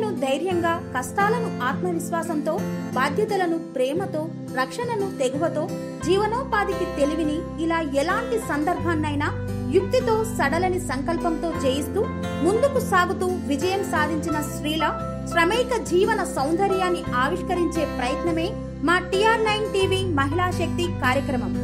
సమస్యలను ధైర్యంగా కష్టాలను ఆత్మవిశ్వాసంతో బాధ్యతలను ప్రేమతో రక్షణను తెగువతో జీవనోపాధికి తెలివిని ఇలా ఎలాంటి సందర్భాన్నైనా యుక్తితో సడలని సంకల్పంతో జయిస్తూ ముందుకు సాగుతూ విజయం సాధించిన స్త్రీల శ్రమైక జీవన సౌందర్యాన్ని ఆవిష్కరించే ప్రయత్నమే మా టిఆర్ నైన్ టీవీ మహిళా శక్తి కార్యక్రమం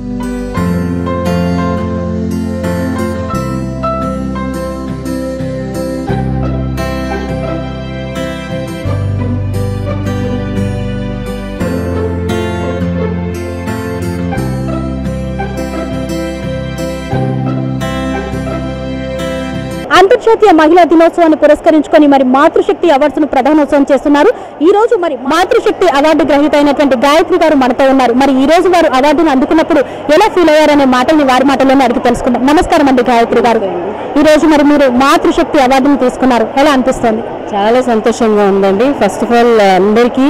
అంతర్జాతీయ మహిళా దినోత్సవాన్ని పురస్కరించుకొని మరి మాతృశక్తి అవార్డ్స్ ను ప్రధానోత్సవం చేస్తున్నారు ఈ రోజు మరి మాతృశక్తి అవార్డు గ్రహీత అయినటువంటి గాయత్రి గారు మనతో ఉన్నారు మరి ఈ రోజు వారు అవార్డును అందుకున్నప్పుడు ఎలా ఫీల్ అయ్యారనే మాటల్ని వారి మాటల్లోనే అడిగి తెలుసుకుందాం నమస్కారం అండి గాయత్రి గారు ఈ రోజు మరి మీరు మాతృశక్తి అవార్డును తీసుకున్నారు ఎలా అనిపిస్తుంది చాలా సంతోషంగా ఉందండి ఫస్ట్ ఆఫ్ ఆల్ అందరికీ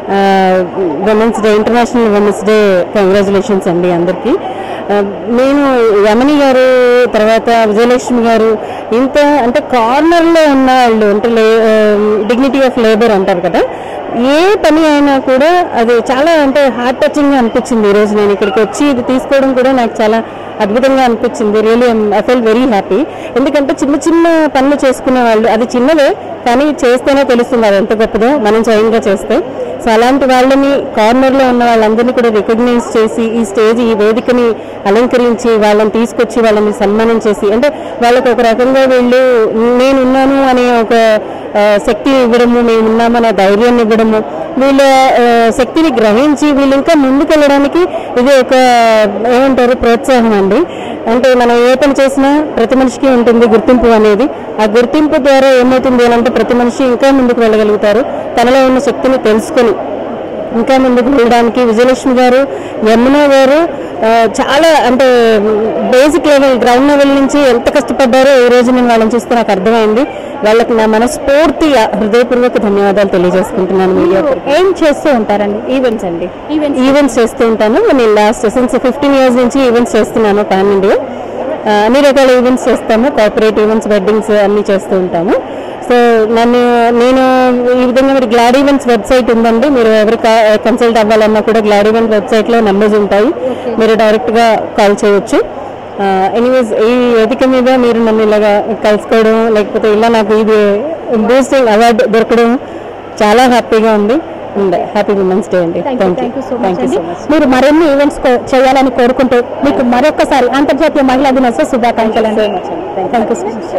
women's day international women's day congratulations అండి అందరికీ ఆ, నేను రమణి గారు తర్వాత విజయలక్ష్మి గారు ఇంత అంటే కార్నర్లో ఉన్న వాళ్ళు అంటే డిగ్నిటీ ఆఫ్ లేబర్ అంటారు కదా ఏ పని అయినా కూడా అది చాలా అంటే హార్ట్ టచింగ్ అనిపించింది ఈరోజు నేను ఇక్కడికి వచ్చి ఇది తీసుకోవడం కూడా నాకు చాలా అద్భుతంగా అనిపించింది really I fell very happy ఎందుకంటే చిన్న చిన్న పనులు చేసుకునే వాళ్ళు అది చిన్నదే కానీ చేస్తేనే తెలుస్తుంది అది ఎంత గొప్పదో మనం స్వయంగా చేస్తే సో అలాంటి వాళ్ళని కార్నర్లో ఉన్న వాళ్ళందరినీ కూడా రికగ్నైజ్ చేసి ఈ స్టేజ్ ఈ వేదికని అలంకరించి వాళ్ళని తీసుకొచ్చి వాళ్ళని సన్మానం చేసి అంటే వాళ్ళకి ఒక రకంగా వీళ్ళు నేనున్నాను అనే ఒక ఆ, శక్తి ఇవ్వడము మేము ఉన్నామనే ధైర్యాన్ని ఇవ్వడము వీళ్ళ ఆ, శక్తిని గ్రహించి వీళ్ళు ఇంకా ముందుకెళ్ళడానికి ఇది ఒక ఏమంటారు ప్రోత్సాహం అండి అంటే మనం ఏ పని చేసినా ప్రతి మనిషికి ఉంటుంది గుర్తింపు అనేది ఆ గుర్తింపు ద్వారా ఏమవుతుంది అని అంటే ప్రతి మనిషి ఇంకా ముందుకు వెళ్ళగలుగుతారు తనలో ఉన్న శక్తిని తెలుసుకొని ఇంకా ముందుకు వెళ్ళడానికి విజయలక్ష్మి గారు యమున గారు ఆ, చాలా అంటే బేసిక్ లెవెల్ గ్రౌండ్ లెవెల్ నుంచి ఎంత కష్టపడ్డారో ఈ రోజు నేను వాళ్ళని చూస్తే నాకు అర్థమైంది వాళ్ళకి నా మనస్ఫూర్తిగా హృదయపూర్వక ధన్యవాదాలు తెలియజేసుకుంటున్నాను మీడియా ఏం చేస్తూ ఉంటారండి ఈవెంట్స్ అండి ఈవెంట్స్ ఈవెంట్స్ చేస్తూ ఉంటాను నేను లాస్ట్ సిన్స్ ఫిఫ్టీన్ ఇయర్స్ నుంచి ఈవెంట్స్ చేస్తున్నాను పాన్ ఇండియా ఆ, అన్ని రకాల ఈవెంట్స్ చేస్తాము కార్పొరేట్ ఈవెంట్స్ వెడ్డింగ్స్ అన్ని చేస్తూ ఉంటాము సో నన్ను నేను ఈ విధంగా మీరు గ్లాడ్ ఈవెంట్స్ వెబ్సైట్ ఉందండి మీరు ఎవరు కన్సల్ట్ అవ్వాలన్నా కూడా గ్లాడ్ ఈవెంట్ వెబ్సైట్లో నెంబర్స్ ఉంటాయి మీరు డైరెక్ట్గా కాల్ చేయొచ్చు ఎనీవేస్ ఈ వేదిక మీద మీరు నన్ను ఇలాగా కలుసుకోవడం లేకపోతే ఇలా నాకు ఇది బూస్టింగ్ అవార్డు దొరకడం చాలా హ్యాపీగా ఉంది అండ్ హ్యాపీ ఉమెన్స్ డే అండి థ్యాంక్ యూ సో మచ్ అండి సో మచ్ మీరు మరిన్ని ఈవెంట్స్ చేయాలని కోరుకుంటూ మీకు మరొకసారి అంతర్జాతీయ మహిళా దినోత్సవ శుభాకాంక్షలు అండి థ్యాంక్ యూ సో మచ్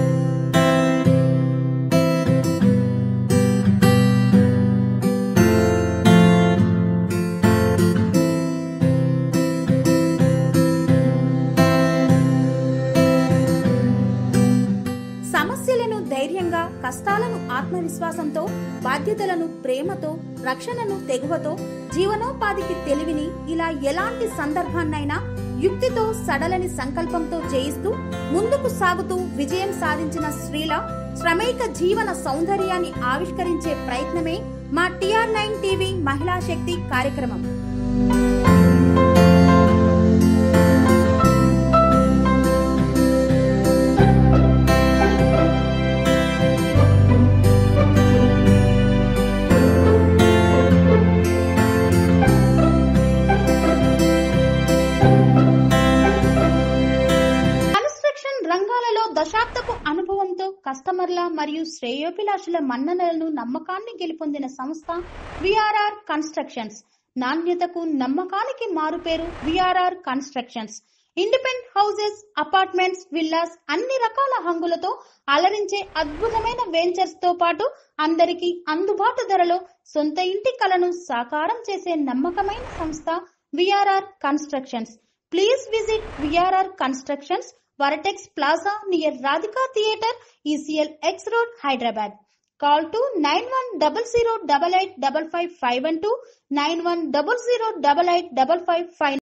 సమస్యలను ధైర్యంగా కష్టాలను ఆత్మవిశ్వాసంతో బాధ్యతలను ప్రేమతో రక్షణను తెగువతో జీవనోపాధికి తెలివిని ఇలా ఎలాంటి సందర్భాన్నైనా యుక్తితో సడలని సంకల్పంతో జయిస్తూ ముందుకు సాగుతూ విజయం సాధించిన స్త్రీల శ్రమైక జీవన సౌందర్యాన్ని ఆవిష్కరించే ప్రయత్నమే మా టిఆర్ నైన్ టీవీ మహిళా శక్తి కార్యక్రమం కన్స్ట్రక్షన్ రంగాలలో దశాబ్దపు అనుభవంతో కస్టమర్ల మరియు శ్రేయోభిలాషుల మన్ననలను నమ్మకాన్ని గెలుపొందిన సంస్థ విఆర్ఆర్ కన్స్ట్రక్షన్స్ నాణ్యతకు నమ్మకానికి మారుపేరు VRR constructions independent houses apartments villas అన్ని రకాల హంగులతో అలరించే అద్భుతమైన వెంచర్స్ తో పాటు అందరికీ అందుబాటు ధరలో సొంత ఇంటి కలను సాకారం చేసే నమ్మకమైన సంస్థ VRR constructions please visit VRR constructions vertex plaza near Radhika theatre ECL X road Hyderabad call to nine one double zero double eight double five five one two nine one double zero double eight double five five